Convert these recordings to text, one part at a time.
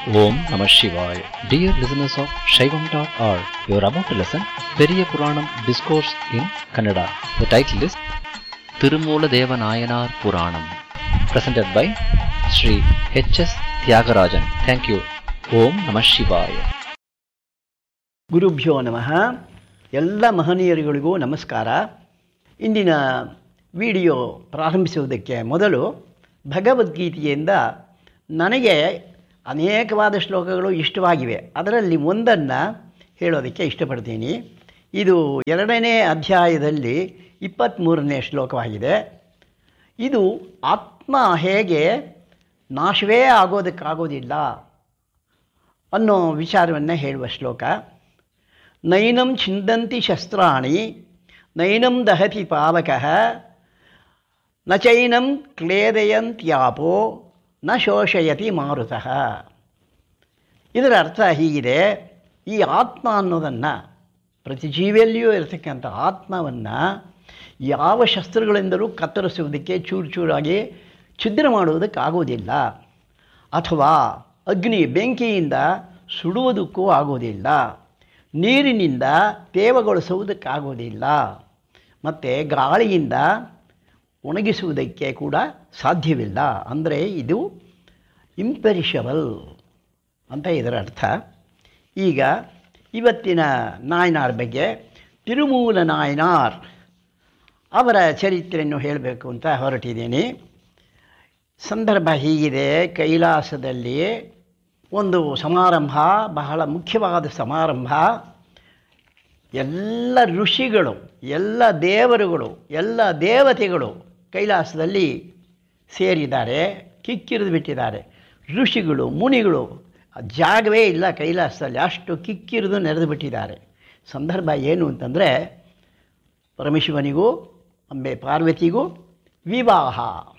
Om Namah Shivaya. Dear listeners of Shaivam.org, you are about to listen Periya Puranam Discourse in Kannada. The title is Tirumoola Deva Nayanar Puranam. Presented by Sri H.S. Tyagarajan. Thank you. Om Namah Shivaya. ಗುರುಭ್ಯೋ ನಮಃ ಎಲ್ಲ ಮಹನೀಯರುಗಳಿಗೂ ನಮಸ್ಕಾರ ಇಂದಿನ video ಪ್ರಾರಂಭಿಸುವುದಕ್ಕೆ ಮೊದಲು ಭಗವದ್ಗೀತೆಯಿಂದ ನನಗೆ ಅನೇಕವಾದ ಶ್ಲೋಕಗಳು ಇಷ್ಟವಾಗಿವೆ ಅದರಲ್ಲಿ ಒಂದನ್ನು ಹೇಳೋದಕ್ಕೆ ಇಷ್ಟಪಡ್ತೀನಿ ಇದು ಎರಡನೇ ಅಧ್ಯಾಯದಲ್ಲಿ ಇಪ್ಪತ್ತ್ಮೂರನೇ ಶ್ಲೋಕವಾಗಿದೆ ಇದು ಆತ್ಮ ಹೇಗೆ ನಾಶವೇ ಆಗೋದಕ್ಕಾಗೋದಿಲ್ಲ ಅನ್ನೋ ವಿಚಾರವನ್ನು ಹೇಳುವ ಶ್ಲೋಕ ನೈನಂ ಛಿಂದಂತಿ ಶಸ್ತ್ರಾಣಿ ನೈನಂ ದಹತಿ ಪಾವಕಃ ನ ಚೈನಂ ಕ್ಲೇದಯಂತ್ಯಾಪೋ ನ ಶೋಷಯತಿ ಮಾರುತಃ ಇದರ ಅರ್ಥ ಹೀಗಿದೆ ಈ ಆತ್ಮ ಅನ್ನೋದನ್ನು ಪ್ರತಿ ಜೀವಿಯಲ್ಲಿಯೂ ಇರತಕ್ಕಂಥ ಆತ್ಮವನ್ನು ಯಾವ ಶಸ್ತ್ರಗಳಿಂದಲೂ ಕತ್ತರಿಸುವುದಕ್ಕೆ ಚೂರು ಚೂರಾಗಿ ಛಿದ್ರ ಮಾಡುವುದಕ್ಕಾಗೋದಿಲ್ಲ ಅಥವಾ ಅಗ್ನಿ ಬೆಂಕಿಯಿಂದ ಸುಡುವುದಕ್ಕೂ ಆಗೋದಿಲ್ಲ ನೀರಿನಿಂದ ತೇವಗೊಳಿಸುವುದಕ್ಕಾಗೋದಿಲ್ಲ ಮತ್ತು ಗಾಳಿಯಿಂದ ಒಣಗಿಸುವುದಕ್ಕೆ ಕೂಡ ಸಾಧ್ಯವಿಲ್ಲ ಅಂದರೆ ಇದು ಇಂಪೆರಿಷಬಲ್ ಅಂತ ಇದರ ಅರ್ಥ ಈಗ ಇವತ್ತಿನ ನಾಯನಾರ್ ಬಗ್ಗೆ ತಿರುಮೂಲ ನಾಯನಾರ್ ಅವರ ಚರಿತ್ರೆಯನ್ನು ಹೇಳಬೇಕು ಅಂತ ಹೊರಟಿದ್ದೀನಿ ಸಂದರ್ಭ ಹೀಗಿದೆ ಕೈಲಾಸದಲ್ಲಿ ಒಂದು ಸಮಾರಂಭ ಬಹಳ ಮುಖ್ಯವಾದ ಸಮಾರಂಭ ಎಲ್ಲ ಋಷಿಗಳು ಎಲ್ಲ ದೇವರುಗಳು ಎಲ್ಲ ದೇವತೆಗಳು ಕೈಲಾಸದಲ್ಲಿ ಸೇರಿದ್ದಾರೆ ಕಿಕ್ಕಿರಿದು ಬಿಟ್ಟಿದ್ದಾರೆ ಋಷಿಗಳು ಮುನಿಗಳು ಜಾಗವೇ ಇಲ್ಲ ಕೈಲಾಸದಲ್ಲಿ ಅಷ್ಟು ಕಿಕ್ಕಿರಿದು ನೆರೆದು ಬಿಟ್ಟಿದ್ದಾರೆ ಸಂದರ್ಭ ಏನು ಅಂತಂದರೆ ಪರಮೇಶ್ವನಿಗೂ ಅಂಬೆ ಪಾರ್ವತಿಗೂ ವಿವಾಹ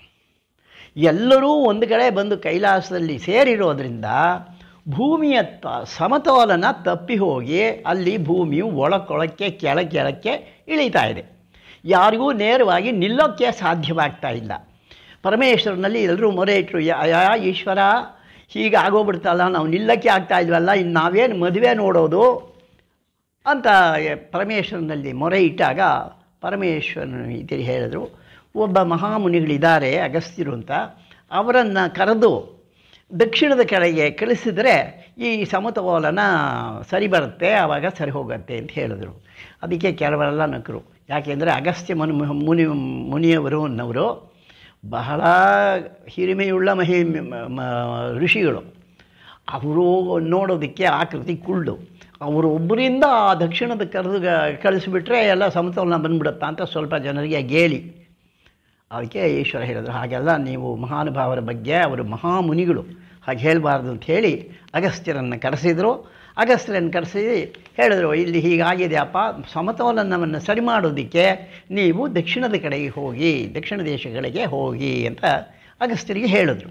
ಎಲ್ಲರೂ ಒಂದು ಕಡೆ ಬಂದು ಕೈಲಾಸದಲ್ಲಿ ಸೇರಿರೋದ್ರಿಂದ ಭೂಮಿಯ ತ ಸಮತೋಲನ ತಪ್ಪಿ ಹೋಗಿ ಅಲ್ಲಿ ಭೂಮಿಯು ಒಳಕೊಳಕ್ಕೆ ಕೆಳ ಕೆಳಕ್ಕೆ ಇಳೀತಾ ಇದೆ ಯಾರಿಗೂ ನೇರವಾಗಿ ನಿಲ್ಲೋಕ್ಕೆ ಸಾಧ್ಯವಾಗ್ತಾ ಇಲ್ಲ ಪರಮೇಶ್ವರನಲ್ಲಿ ಎಲ್ಲರೂ ಮೊರೆ ಇಟ್ಟರು ಯಾ ಈಶ್ವರ ಹೀಗೆ ಆಗೋಗ್ಬಿಡ್ತಲ್ಲ ನಾವು ನಿಲ್ಲಕ್ಕೆ ಆಗ್ತಾ ಇಲ್ವಲ್ಲ ಇನ್ನು ನಾವೇನು ಮದುವೆ ನೋಡೋದು ಅಂತ ಪರಮೇಶ್ವರನಲ್ಲಿ ಮೊರೆ ಇಟ್ಟಾಗ ಪರಮೇಶ್ವರನು ಇತಿ ಹೇಳಿದ್ರು ಒಬ್ಬ ಮಹಾಮುನಿಗಳಿದ್ದಾರೆ ಅಗಸ್ತ್ಯರು ಅಂತ ಅವರನ್ನು ಕರೆದು ದಕ್ಷಿಣದ ಕಡೆಗೆ ಕಳಿಸಿದರೆ ಈ ಸಮತೋಲನ ಸರಿ ಬರುತ್ತೆ ಆವಾಗ ಸರಿ ಹೋಗುತ್ತೆ ಅಂತ ಹೇಳಿದ್ರು ಅದಕ್ಕೆ ಕೆಲವರೆಲ್ಲ ನಕ್ಕರು ಯಾಕೆಂದರೆ ಅಗಸ್ತ್ಯ ಮನು ಮುನಿ ಮುನಿಯವರು ಅನ್ನವರು ಬಹಳ ಹಿರಿಮೆಯುಳ್ಳ ಮಹಿ ಋಷಿಗಳು ಅವರು ನೋಡೋದಕ್ಕೆ ಆಕೃತಿ ಕುಳ್ಳು ಅವರು ಒಬ್ಬರಿಂದ ಆ ದಕ್ಷಿಣದ ಕರೆದು ಕಳಿಸಿಬಿಟ್ರೆ ಎಲ್ಲ ಸಮತೋಲನ ಬಂದ್ಬಿಡುತ್ತಾ ಅಂತ ಸ್ವಲ್ಪ ಜನರಿಗೆ ಗೇಲಿ ಅದಕ್ಕೆ ಈಶ್ವರ ಹೇಳಿದ್ರು ಹಾಗೆಲ್ಲ ನೀವು ಮಹಾನುಭಾವರ ಬಗ್ಗೆ ಅವರು ಮಹಾಮುನಿಗಳು ಹಾಗೆ ಹೇಳಬಾರ್ದು ಅಂತ ಹೇಳಿ ಅಗಸ್ತ್ಯರನ್ನು ಕರೆಸಿದರು ಅಗಸ್ತ್ಯರನ್ನು ಕರೆಸಿ ಹೇಳಿದ್ರು ಇಲ್ಲಿ ಹೀಗಾಗಿದೆಯಪ್ಪ ಸಮತೋಲನವನ್ನು ಸರಿ ಮಾಡೋದಕ್ಕೆ ನೀವು ದಕ್ಷಿಣದ ಕಡೆಗೆ ಹೋಗಿ ದಕ್ಷಿಣ ದೇಶಗಳಿಗೆ ಹೋಗಿ ಅಂತ ಅಗಸ್ತ್ಯರಿಗೆ ಹೇಳಿದ್ರು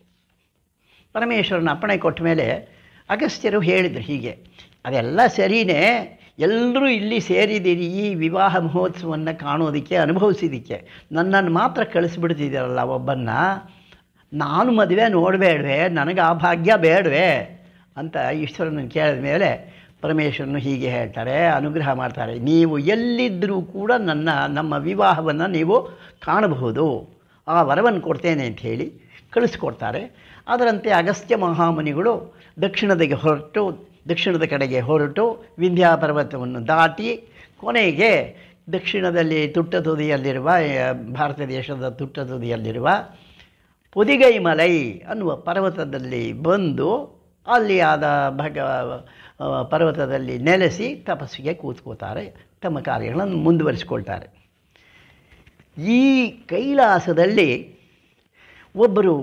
ಪರಮೇಶ್ವರನ ಅಪ್ಪಣೆ ಕೊಟ್ಟ ಮೇಲೆ ಅಗಸ್ತ್ಯರು ಹೇಳಿದರು ಹೀಗೆ ಅದೆಲ್ಲ ಸರಿಯೇ ಎಲ್ಲರೂ ಇಲ್ಲಿ ಸೇರಿದ್ದೀರಿ ಈ ವಿವಾಹ ಮಹೋತ್ಸವವನ್ನು ಕಾಣೋದಕ್ಕೆ ಅನುಭವಿಸಿದ್ದಕ್ಕೆ ನನ್ನನ್ನು ಮಾತ್ರ ಕಳಿಸ್ಬಿಡ್ತಿದ್ದೀರಲ್ಲ ಒಬ್ಬನ್ನ ನಾನು ಮದುವೆ ನೋಡಬೇಡವೆ ನನಗೆ ಆ ಭಾಗ್ಯ ಬೇಡವೆ ಅಂತ ಈಶ್ವರನ ಕೇಳಿದ ಮೇಲೆ ಪರಮೇಶ್ವರನು ಹೀಗೆ ಹೇಳ್ತಾರೆ ಅನುಗ್ರಹ ಮಾಡ್ತಾರೆ ನೀವು ಎಲ್ಲಿದ್ದರೂ ಕೂಡ ನನ್ನ ನಮ್ಮ ವಿವಾಹವನ್ನು ನೀವು ಕಾಣಬಹುದು ಆ ವರವನ್ನು ಕೊಡ್ತೇನೆ ಅಂತ ಹೇಳಿ ಕಳಿಸ್ಕೊಡ್ತಾರೆ ಅದರಂತೆ ಅಗಸ್ತ್ಯ ಮಹಾಮುನಿಗಳು ದಕ್ಷಿಣದಿಗೆ ಹೊರಟು ದಕ್ಷಿಣದ ಕಡೆಗೆ ಹೊರಟು ವಿಂಧ್ಯ ಪರ್ವತವನ್ನು ದಾಟಿ ಕೊನೆಗೆ ದಕ್ಷಿಣದಲ್ಲಿ ತುಟ್ಟ ತುದಿಯಲ್ಲಿರುವ ಭಾರತ ದೇಶದ ತುಟ್ಟ ತುದಿಯಲ್ಲಿರುವ ಪೊದಿಗೈ ಮಲೈ ಅನ್ನುವ ಪರ್ವತದಲ್ಲಿ ಬಂದು ಅಲ್ಲಿ ಆದ ಭಗ ಪರ್ವತದಲ್ಲಿ ನೆಲೆಸಿ ತಪಸ್ಸಿಗೆ ಕೂತ್ಕೋತಾರೆ ತಮ್ಮ ಕಾರ್ಯಗಳನ್ನು ಮುಂದುವರಿಸ್ಕೊಳ್ತಾರೆ ಈ ಕೈಲಾಸದಲ್ಲಿ ಒಬ್ಬರು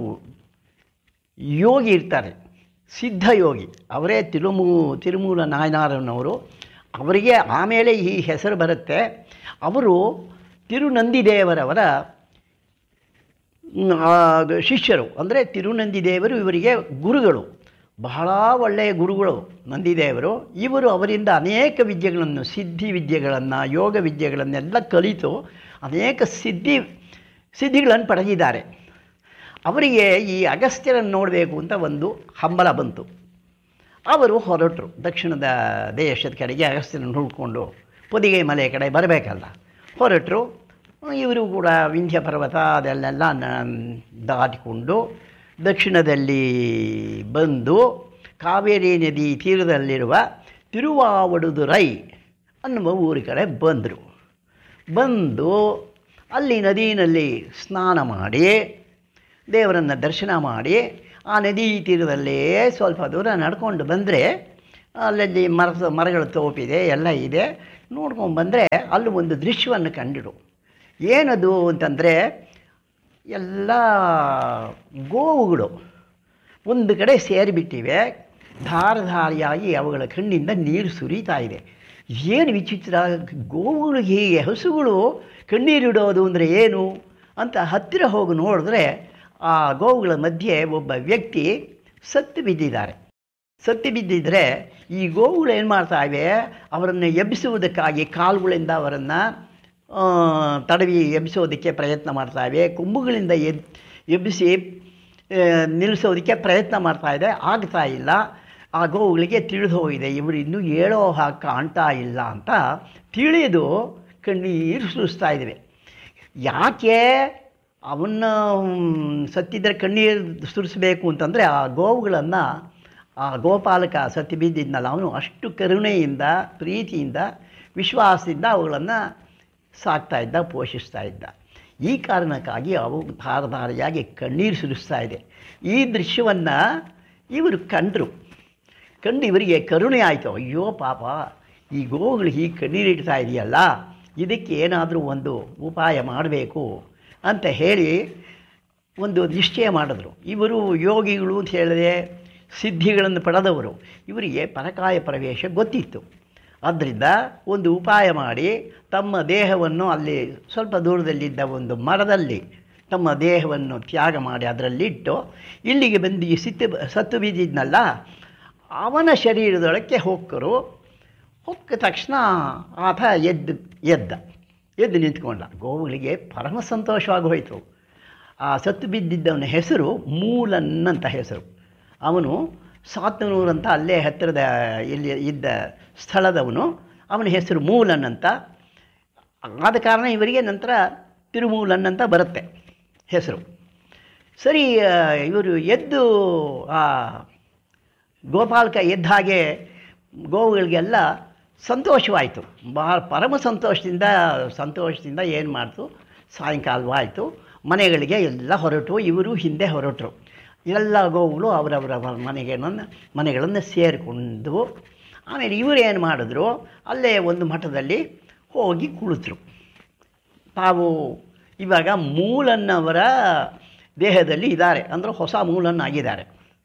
ಯೋಗಿ ಇರ್ತಾರೆ ಸಿದ್ಧಯೋಗಿ ಅವರೇ ತಿರುಮೂ ತಿರುಮೂಲ ನಾಯನಾರನವರು ಅವರಿಗೆ ಆಮೇಲೆ ಈ ಹೆಸರು ಬರುತ್ತೆ ಅವರು ತಿರುನಂದಿದೇವರವರ ಶಿಷ್ಯರು ಅಂದರೆ ತಿರುನಂದಿದೇವರು ಇವರಿಗೆ ಗುರುಗಳು ಬಹಳ ಒಳ್ಳೆಯ ಗುರುಗಳು ನಂದಿದೇವರು ಇವರು ಅವರಿಂದ ಅನೇಕ ವಿದ್ಯೆಗಳನ್ನು ಸಿದ್ಧಿ ವಿದ್ಯೆಗಳನ್ನು ಯೋಗ ವಿದ್ಯೆಗಳನ್ನೆಲ್ಲ ಕಲಿತು ಅನೇಕ ಸಿದ್ಧಿ ಸಿದ್ಧಿಗಳನ್ನು ಪಡೆದಿದ್ದಾರೆ ಅವರಿಗೆ ಈ ಅಗಸ್ತ್ಯರನ್ನು ನೋಡಬೇಕು ಅಂತ ಒಂದು ಹಂಬಲ ಬಂತು ಅವರು ಹೊರಟರು ದಕ್ಷಿಣದ ದೇಶದ ಕಡೆಗೆ ಅಗಸ್ತ್ಯನ ಹುಡ್ಕೊಂಡು ಪೊದಿಗೆ ಮಲೆ ಕಡೆ ಬರಬೇಕಲ್ಲ ಹೊರಟರು ಇವರು ಕೂಡ ವಿಂಧ್ಯ ಪರ್ವತ ಅದೆಲ್ಲೆಲ್ಲ ನ- ದಾಟಿಕೊಂಡು ದಕ್ಷಿಣದಲ್ಲಿ ಬಂದು ಕಾವೇರಿ ನದಿ ತೀರದಲ್ಲಿರುವ ತಿರುವಾವಡುದುರೈ ಅನ್ನುವ ಊರ ಕಡೆ ಬಂದರು ಬಂದು ಅಲ್ಲಿ ನದಿಯಲ್ಲಿ ಸ್ನಾನ ಮಾಡಿ ದೇವರನ್ನು ದರ್ಶನ ಮಾಡಿ ಆ ನದಿ ತೀರದಲ್ಲೇ ಸ್ವಲ್ಪ ದೂರ ನಡ್ಕೊಂಡು ಬಂದರೆ ಅಲ್ಲಲ್ಲಿ ಮರದ ಮರಗಳ ತೋಪಿದೆ ಎಲ್ಲ ಇದೆ ನೋಡ್ಕೊಂಡು ಬಂದರೆ ಅಲ್ಲಿ ಒಂದು ದೃಶ್ಯವನ್ನು ಕಂಡಿರು ಏನದು ಅಂತಂದರೆ ಎಲ್ಲ ಗೋವುಗಳು ಒಂದು ಕಡೆ ಸೇರಿಬಿಟ್ಟಿವೆ ಧಾರಧಾರಿಯಾಗಿ ಅವುಗಳ ಕಣ್ಣಿಂದ ನೀರು ಸುರಿತಾ ಇದೆ ಏನು ವಿಚಿತ್ರ ಗೋವುಗಳು ಹೀಗೆ ಹಸುಗಳು ಕಣ್ಣೀರಿಡೋದು ಅಂದರೆ ಏನು ಅಂತ ಹತ್ತಿರ ಹೋಗಿ ನೋಡಿದ್ರೆ ಆ ಗೋವುಗಳ ಮಧ್ಯೆ ಒಬ್ಬ ವ್ಯಕ್ತಿ ಸತ್ತು ಬಿದ್ದಿದ್ದಾರೆ ಸತ್ತು ಬಿದ್ದಿದ್ರೆ ಈ ಗೋವುಗಳು ಏನು ಮಾಡ್ತಾ ಇವೆ ಅವರನ್ನು ಎಬ್ಬಿಸುವುದಕ್ಕಾಗಿ ಕಾಲುಗಳಿಂದ ಅವರನ್ನು ಆ, ತಡವಿ ಎಬ್ಬಿಸೋದಕ್ಕೆ ಪ್ರಯತ್ನ ಮಾಡ್ತಾ ಇವೆ ಕೊಂಬುಗಳಿಂದ ಎಬ್ ಎಬ್ಬಿಸಿ ಆ, ನಿಲ್ಲಿಸೋದಕ್ಕೆ ಪ್ರಯತ್ನ ಮಾಡ್ತಾ ಇದೆ ಆಗ್ತಾ ಇಲ್ಲ ಆ ಗೋವುಗಳಿಗೆ ತಿಳಿದು ಹೋಗಿದೆ ಇವರು ಇನ್ನೂ ಹೇಳೋ ಹಾಗೆ ಕಾಣ್ತಾ ಇಲ್ಲ ಅಂತ ತಿಳಿದು ಕಣ್ಣೀರು ಸುರಿಸ್ತಾ ಇದ್ದಾವೆ ಯಾಕೆ ಅವನ್ನ ಮ್, ಸತ್ತಿದ್ರೆ ಕಣ್ಣೀರು ಸುರಿಸ್ಬೇಕು ಅಂತಂದರೆ ಆ ಗೋವುಗಳನ್ನು ಆ ಗೋಪಾಲಕ ಸತ್ತಿ ಬಿದ್ದಿದ್ನಲ್ಲ ಅವನು ಅಷ್ಟು ಕರುಣೆಯಿಂದ ಪ್ರೀತಿಯಿಂದ ವಿಶ್ವಾಸದಿಂದ ಅವುಗಳನ್ನು ಸಾಕ್ತಾ ಇದ್ದ ಪೋಷಿಸ್ತಾ ಇದ್ದ ಈ ಕಾರಣಕ್ಕಾಗಿ ಅವು ಧಾರಧಾರಿಯಾಗಿ ಕಣ್ಣೀರು ಸುರಿಸ್ತಾ ಇದೆ ಈ ದೃಶ್ಯವನ್ನು ಇವರು ಕಂಡರು ಕಂಡು ಇವರಿಗೆ ಕರುಣೆ ಆಯಿತು ಅಯ್ಯೋ ಪಾಪ ಈ ಗೋವುಗಳು ಹೀಗೆ ಕಣ್ಣೀರಿಡ್ತಾ ಇದೆಯಲ್ಲ ಇದಕ್ಕೆ ಏನಾದರೂ ಒಂದು ಉಪಾಯ ಮಾಡಬೇಕು ಅಂತ ಹೇಳಿ ಒಂದು ನಿಶ್ಚಯ ಮಾಡಿದ್ರು ಇವರು ಯೋಗಿಗಳು ಅಂತ ಹೇಳಿದ್ರೆ ಸಿದ್ಧಿಗಳನ್ನು ಪಡೆದವರು ಇವರಿಗೆ ಪರಕಾಯ ಪ್ರವೇಶ ಗೊತ್ತಿತ್ತು ಆದ್ದರಿಂದ ಒಂದು ಉಪಾಯ ಮಾಡಿ ತಮ್ಮ ದೇಹವನ್ನು ಅಲ್ಲಿ ಸ್ವಲ್ಪ ದೂರದಲ್ಲಿದ್ದ ಒಂದು ಮರದಲ್ಲಿ ತಮ್ಮ ದೇಹವನ್ನು ತ್ಯಾಗ ಮಾಡಿ ಅದರಲ್ಲಿಟ್ಟು ಇಲ್ಲಿಗೆ ಬಂದು ಈ ಸಿತ್ತು ಸತ್ತು ಬಿದ್ದಿದ್ನಲ್ಲ ಅವನ ಶರೀರದೊಳಕ್ಕೆ ಹೊಕ್ಕರು ಹೊಕ್ಕ ತಕ್ಷಣ ಆತ ಎದ್ದು ಎದ್ದ ಎದ್ದು ನಿಂತ್ಕೊಂಡ ಗೋವುಗಳಿಗೆ ಪರಮ ಸಂತೋಷವಾಗಿ ಹೋಯಿತು ಆ ಸತ್ತು ಬಿದ್ದಿದ್ದವನ ಹೆಸರು ಮೂಲನ್ ಅಂತ ಹೆಸರು ಅವನು ಸಾತ್ನೂರು ಅಂತ ಅಲ್ಲೇ ಹತ್ತಿರದ ಇಲ್ಲಿ ಇದ್ದ ಸ್ಥಳದವನು ಅವನ ಹೆಸರು ಮೂಲನ್ ಅಂತ ಆದ ಕಾರಣ ಇವರಿಗೆ ನಂತರ ತಿರುಮೂಲನ್ ಅಂತ ಬರುತ್ತೆ ಹೆಸರು ಸರಿ ಆ, ಇವರು ಎದ್ದು ಆ ಗೋಪಾಲಕ ಎದ್ದ ಹಾಗೆ ಗೋವುಗಳಿಗೆಲ್ಲ ಸಂತೋಷವಾಯಿತು ಭಾಳ ಪರಮ ಸಂತೋಷದಿಂದ ಸಂತೋಷದಿಂದ ಏನು ಮಾಡ್ತು ಸಾಯಂಕಾಲವಾಯಿತು ಮನೆಗಳಿಗೆ ಎಲ್ಲ ಹೊರಟು ಇವರು ಹಿಂದೆ ಹೊರಟರು ಎಲ್ಲ ಗೋವುಗಳು ಅವರವರ ಮನೆಗೆ ಮನೆಗಳನ್ನು ಸೇರಿಕೊಂಡು ಆಮೇಲೆ ಇವರು ಏನು ಮಾಡಿದ್ರು ಅಲ್ಲೇ ಒಂದು ಮಠದಲ್ಲಿ ಹೋಗಿ ಕುಳಿತರು ತಾವು ಇವಾಗ ಮೂಲನ್ನವರ ದೇಹದಲ್ಲಿ ಇದ್ದಾರೆ ಅಂದರೆ ಹೊಸ ಮೂಲನ್ನಾಗಿದ್ದಾರೆ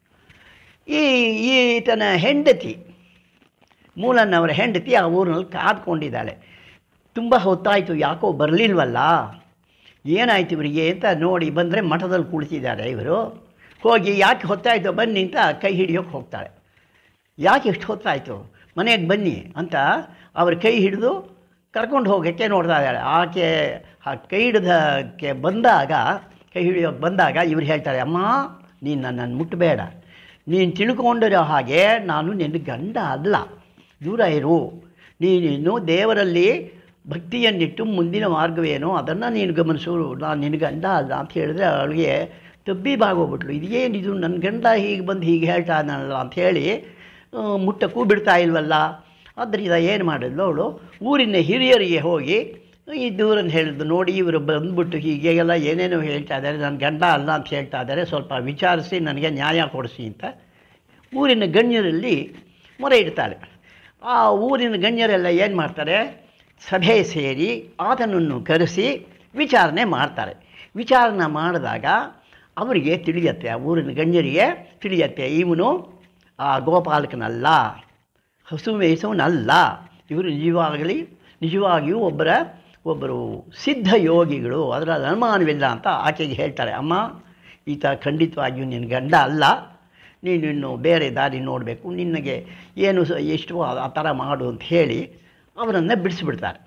ಈ ಈತನ ಹೆಂಡತಿ ಮೂಲನ್ನವರ ಹೆಂಡತಿ ಆ ಊರಿನಲ್ಲಿ ಕಾದ್ಕೊಂಡಿದ್ದಾಳೆ ತುಂಬ ಹೊತ್ತಾಯಿತು ಯಾಕೋ ಬರಲಿಲ್ವಲ್ಲ ಏನಾಯ್ತು ಇವರಿಗೆ ಅಂತ ನೋಡಿ ಬಂದರೆ ಮಠದಲ್ಲಿ ಕುಳಿತಿದ್ದಾರೆ ಇವರು ಹೋಗಿ ಯಾಕೆ ಹೊತ್ತಾಯಿತು ಬನ್ನಿ ಅಂತ ಕೈ ಹಿಡಿಯೋಕೆ ಹೋಗ್ತಾಳೆ ಯಾಕೆ ಇಷ್ಟು ಹೊತ್ತಾಯಿತು ಮನೆಗೆ ಬನ್ನಿ ಅಂತ ಅವ್ರ ಕೈ ಹಿಡಿದು ಕರ್ಕೊಂಡು ಹೋಗೋಕ್ಕೆ ನೋಡ್ತಾ ಇದ್ದಾಳೆ ಆಕೆ ಆ ಕೈ ಹಿಡಿದಕ್ಕೆ ಬಂದಾಗ ಕೈ ಹಿಡಿಯೋಕೆ ಬಂದಾಗ ಇವ್ರು ಹೇಳ್ತಾರೆ ಅಮ್ಮ ನೀನು ನನ್ನನ್ನು ಮುಟ್ಟಬೇಡ ನೀನು ತಿಳ್ಕೊಂಡಿರೋ ಹಾಗೆ ನಾನು ನಿನ್ನ ಗಂಡ ಅಲ್ಲ ದೂರ ಇರು ನೀನಿನ್ನು ದೇವರಲ್ಲಿ ಭಕ್ತಿಯನ್ನಿಟ್ಟು ಮುಂದಿನ ಮಾರ್ಗವೇನೋ ಅದನ್ನು ನೀನು ಗಮನಿಸು ನಾನು ನಿನ್ನ ಗಂಡ ಅಲ್ಲ ಅಂತ ಹೇಳಿದ್ರೆ ಅವಳಿಗೆ ತಬ್ಬಿ ಬಾಗೋಗ್ಬಿಟ್ಲು ಇದೇನಿದು ನನ್ನ ಗಂಡ ಹೀಗೆ ಬಂದು ಹೀಗೆ ಹೇಳ್ತಾ ಇದ್ದಾನಲ್ಲ ಅಂತ ಹೇಳಿ ಆ, ಮುಟ್ಟಕ್ಕೂ ಬಿಡ್ತಾ ಇಲ್ವಲ್ಲ ಆದ್ದರಿಂದ ಏನು ಮಾಡಿದ್ಲು ಅವಳು ಊರಿನ ಹಿರಿಯರಿಗೆ ಹೋಗಿ ಈ ದೂರನ್ನು ಹೇಳಿದ್ದು ನೋಡಿ ಇವರು ಬಂದ್ಬಿಟ್ಟು ಹೀಗೆಲ್ಲ ಏನೇನೋ ಹೇಳ್ತಾ ಇದ್ದಾರೆ ನನ್ನ ಗಂಡ ಅಲ್ಲ ಅಂತ ಹೇಳ್ತಾ ಇದ್ದಾರೆ ಸ್ವಲ್ಪ ವಿಚಾರಿಸಿ ನನಗೆ ನ್ಯಾಯ ಕೊಡಿಸಿ ಅಂತ ಊರಿನ ಗಣ್ಯರಲ್ಲಿ ಮೊರೆ ಇಡ್ತಾಳೆ ಆ ಊರಿನ ಗಣ್ಯರೆಲ್ಲ ಏನು ಮಾಡ್ತಾರೆ ಸಭೆ ಸೇರಿ ಆತನನ್ನು ಕರೆಸಿ ವಿಚಾರಣೆ ಮಾಡ್ತಾರೆ ವಿಚಾರಣೆ ಮಾಡಿದಾಗ ಅವರಿಗೆ ತಿಳಿಯತ್ತೆ ಆ ಊರಿನ ಗಣ್ಯರಿಗೆ ತಿಳಿಯತ್ತೆ ಇವನು ಆ ಗೋಪಾಲಕನಲ್ಲ ಹಸು ಮೇಯಿಸೋನಲ್ಲ ಇವರು ನಿಜವಾಗಲಿ ನಿಜವಾಗಿಯೂ ಒಬ್ಬರ ಒಬ್ಬರು ಸಿದ್ಧ ಯೋಗಿಗಳು ಅದರಲ್ಲಿ ಅನುಮಾನವಿಲ್ಲ ಅಂತ ಆಕೆಗೆ ಹೇಳ್ತಾರೆ ಅಮ್ಮ ಈತ ಖಂಡಿತವಾಗಿಯೂ ನಿನ್ನ ಗಂಡ ಅಲ್ಲ ನೀನು ಇನ್ನು ಬೇರೆ ದಾರಿ ನೋಡಬೇಕು ನಿನಗೆ ಏನು ಸ ಎಷ್ಟು ಆ- ಆ ಥರ ಮಾಡು ಅಂತ ಹೇಳಿ ಅವರನ್ನು ಬಿಡಿಸ್ಬಿಡ್ತಾರೆ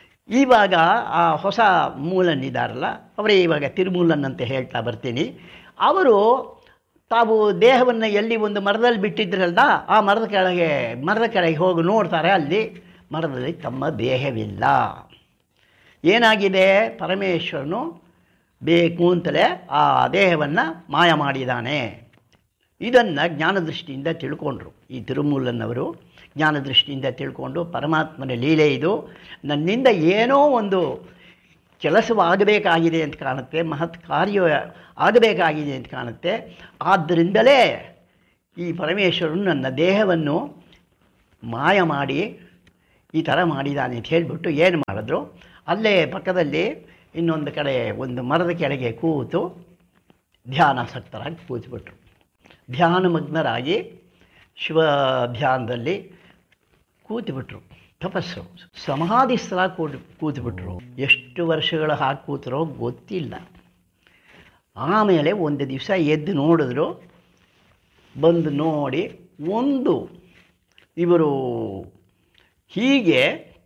ಇವಾಗ ಆ ಹೊಸ ಮೂಲನ್ ಇದ್ದಾರಲ್ಲ ಅವರೇ ಇವಾಗ ತಿರುಮೂಲನ್ ಅಂತ ಹೇಳ್ತಾ ಬರ್ತೀನಿ ಅವರು ತಾವು ದೇಹವನ್ನು ಎಲ್ಲಿ ಒಂದು ಮರದಲ್ಲಿ ಬಿಟ್ಟಿದ್ರಲ್ಲ ಆ ಮರದ ಕೆಳಗೆ ಮರದ ಕೆಳಗೆ ಹೋಗಿ ನೋಡ್ತಾರೆ ಅಲ್ಲಿ ಮರದಲ್ಲಿ ತಮ್ಮ ದೇಹವಿಲ್ಲ ಏನಾಗಿದೆ ಪರಮೇಶ್ವರನು ಬೇಕು ಅಂತಲೇ ಆ ದೇಹವನ್ನು ಮಾಯ ಮಾಡಿದ್ದಾನೆ ಇದನ್ನು ಜ್ಞಾನದೃಷ್ಟಿಯಿಂದ ತಿಳ್ಕೊಂಡ್ರು ಈ ತಿರುಮೂಲನವರು ಜ್ಞಾನದೃಷ್ಟಿಯಿಂದ ತಿಳ್ಕೊಂಡು ಪರಮಾತ್ಮನ ಲೀಲೆ ಇದು ನನ್ನಿಂದ ಏನೋ ಒಂದು ಕೆಲಸವಾಗಬೇಕಾಗಿದೆ ಅಂತ ಕಾಣುತ್ತೆ ಮಹತ್ ಕಾರ್ಯ ಆಗಬೇಕಾಗಿದೆ ಅಂತ ಕಾಣುತ್ತೆ ಆದ್ದರಿಂದಲೇ ಈ ಪರಮೇಶ್ವರನು ನನ್ನ ದೇಹವನ್ನು ಮಾಯ ಮಾಡಿ ಈ ಥರ ಮಾಡಿದ್ದಾನೆ ಅಂತ ಹೇಳಿಬಿಟ್ಟು ಏನು ಮಾಡಿದ್ರು ಅಲ್ಲೇ ಪಕ್ಕದಲ್ಲಿ ಇನ್ನೊಂದು ಕಡೆ ಒಂದು ಮರದ ಕೆಳಗೆ ಕೂತು ಧ್ಯಾನಾಸಕ್ತರಾಗಿ ಕೂತ್ಬಿಟ್ರು ಧ್ಯಾನಮಗ್ನರಾಗಿ ಶಿವ ಧ್ಯಾನದಲ್ಲಿ ಕೂತ್ಬಿಟ್ರು ತಪಸ್ಸು ಸಮಾಧಿಸ್ಥರ ಕೂತ್ ಕೂತ್ಬಿಟ್ರು ಎಷ್ಟು ವರ್ಷಗಳ ಹಾಕಿ ಕೂತರೋ ಗೊತ್ತಿಲ್ಲ ಆಮೇಲೆ ಒಂದು ದಿವಸ ಎದ್ದು ನೋಡಿದ್ರು ಬಂದು ನೋಡಿ ಒಂದು ಇವರು ಹೀಗೆ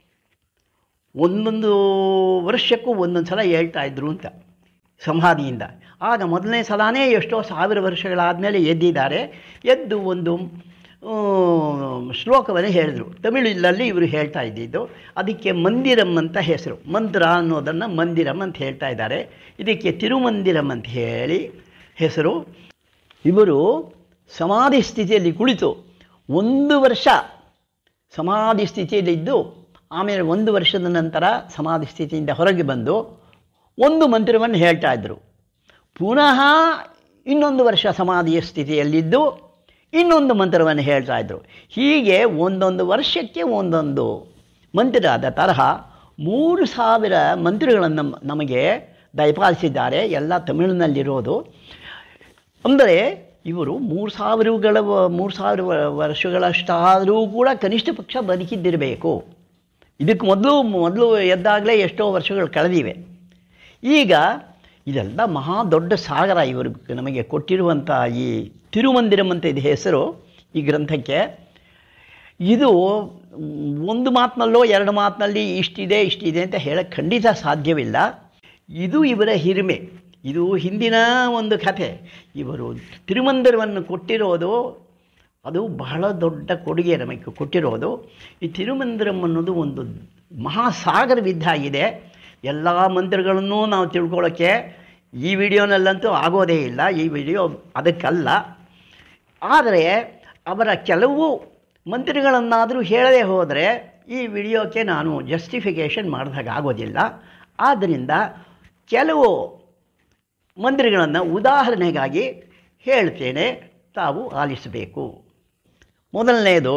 ಒಂದೊಂದು ವರ್ಷಕ್ಕೂ ಒಂದೊಂದು ಸಲ ಹೇಳ್ತಾ ಇದ್ರು ಅಂತ ಸಮಾಧಿಯಿಂದ ಆಗ ಮೊದಲನೇ ಸಲನೇ ಎಷ್ಟೋ ಸಾವಿರ ವರ್ಷಗಳಾದಮೇಲೆ ಎದ್ದಿದ್ದಾರೆ ಎದ್ದು ಒಂದು ಆ, ಶ್ಲೋಕವನ್ನು ಹೇಳಿದರು ತಮಿಳಿನಲ್ಲಿ ಇವರು ಹೇಳ್ತಾ ಇದ್ದಿದ್ದು ಅದಕ್ಕೆ ಮಂದಿರಂ ಅಂತ ಹೆಸರು ಮಂತ್ರ ಅನ್ನೋದನ್ನು ಮಂದಿರಂ ಅಂತ ಹೇಳ್ತಾ ಇದ್ದಾರೆ ಇದಕ್ಕೆ ತಿರುಮಂದಿರಂ ಅಂತ ಹೇಳಿ ಹೆಸರು ಇವರು ಸಮಾಧಿ ಸ್ಥಿತಿಯಲ್ಲಿ ಕುಳಿತು ಒಂದು ವರ್ಷ ಸಮಾಧಿ ಸ್ಥಿತಿಯಲ್ಲಿದ್ದು ಆಮೇಲೆ ಒಂದು ವರ್ಷದ ನಂತರ ಸಮಾಧಿ ಸ್ಥಿತಿಯಿಂದ ಹೊರಗೆ ಬಂದು ಒಂದು ಮಂತ್ರವನ್ನು ಹೇಳ್ತಾ ಇದ್ದರು ಪುನಃ ಇನ್ನೊಂದು ವರ್ಷ ಸಮಾಧಿಯ ಸ್ಥಿತಿಯಲ್ಲಿದ್ದು ಇನ್ನೊಂದು ಮಂತ್ರವನ್ನು ಹೇಳ್ತಾ ಇದ್ದರು ಹೀಗೆ ಒಂದೊಂದು ವರ್ಷಕ್ಕೆ ಒಂದೊಂದು ಮಂತ್ರದ ತರಹ ಮೂರು ಸಾವಿರ ಮಂತ್ರಗಳನ್ನು ನಮಗೆ ದಯಪಾಲಿಸಿದ್ದಾರೆ ಎಲ್ಲ ತಮಿಳಿನಲ್ಲಿರೋದು ಅಂದರೆ ಇವರು ಮೂರು ಸಾವಿರಗಳ ಮೂರು ಸಾವಿರ ವ- ವರ್ಷಗಳಷ್ಟಾದರೂ ಕೂಡ ಕನಿಷ್ಠ ಪಕ್ಷ ಬದುಕಿದ್ದಿರಬೇಕು ಇದಕ್ಕೆ ಮೊದಲು ಮೊದಲು ಎದ್ದಾಗಲೇ ಎಷ್ಟೋ ವರ್ಷಗಳು ಕಳೆದಿವೆ ಈಗ ಇದೆಲ್ಲ ಮಹಾ ದೊಡ್ಡ ಸಾಗರ ಇವರು ನಮಗೆ ಕೊಟ್ಟಿರುವಂಥ ಈ ತಿರುಮಂದಿರಂ ಅಂತ ಇದು ಹೆಸರು ಈ ಗ್ರಂಥಕ್ಕೆ ಇದು ಒಂದು ಮಾತಿನಲ್ಲೋ ಎರಡು ಮಾತಿನಲ್ಲಿ ಇಷ್ಟಿದೆ ಇಷ್ಟಿದೆ ಅಂತ ಹೇಳಕ್ಕೆ ಖಂಡಿತ ಸಾಧ್ಯವಿಲ್ಲ ಇದು ಇವರ ಹಿರಿಮೆ ಇದು ಹಿಂದಿನ ಒಂದು ಕಥೆ ಇವರು ತಿರುಮಂದಿರವನ್ನು ಕೊಟ್ಟಿರೋದು ಅದು ಬಹಳ ದೊಡ್ಡ ಕೊಡುಗೆ ನಮಗೆ ಕೊಟ್ಟಿರೋದು ಈ ತಿರುಮಂದಿರಂ ಅನ್ನೋದು ಒಂದು ಮಹಾಸಾಗರವಿದ್ದಾಗಿದೆ ಎಲ್ಲ ಮಂದಿರಗಳನ್ನೂ ನಾವು ತಿಳ್ಕೊಳ್ಳೋಕ್ಕೆ ಈ ವಿಡಿಯೋನಲ್ಲಂತೂ ಆಗೋದೇ ಇಲ್ಲ ಈ ವಿಡಿಯೋ ಅದಕ್ಕಲ್ಲ ಆದರೆ ಅವರ ಕೆಲವು ಮಂತ್ರಿಗಳನ್ನಾದರೂ ಹೇಳದೆ ಹೋದರೆ ಈ ವಿಡಿಯೋಕ್ಕೆ ನಾನು ಜಸ್ಟಿಫಿಕೇಷನ್ ಮಾಡಿದಾಗ ಆಗೋದಿಲ್ಲ ಆದ್ದರಿಂದ ಕೆಲವು ಮಂತ್ರಿಗಳನ್ನು ಉದಾಹರಣೆಗಾಗಿ ಹೇಳ್ತೇನೆ ತಾವು ಆಲಿಸಬೇಕು ಮೊದಲನೆಯದು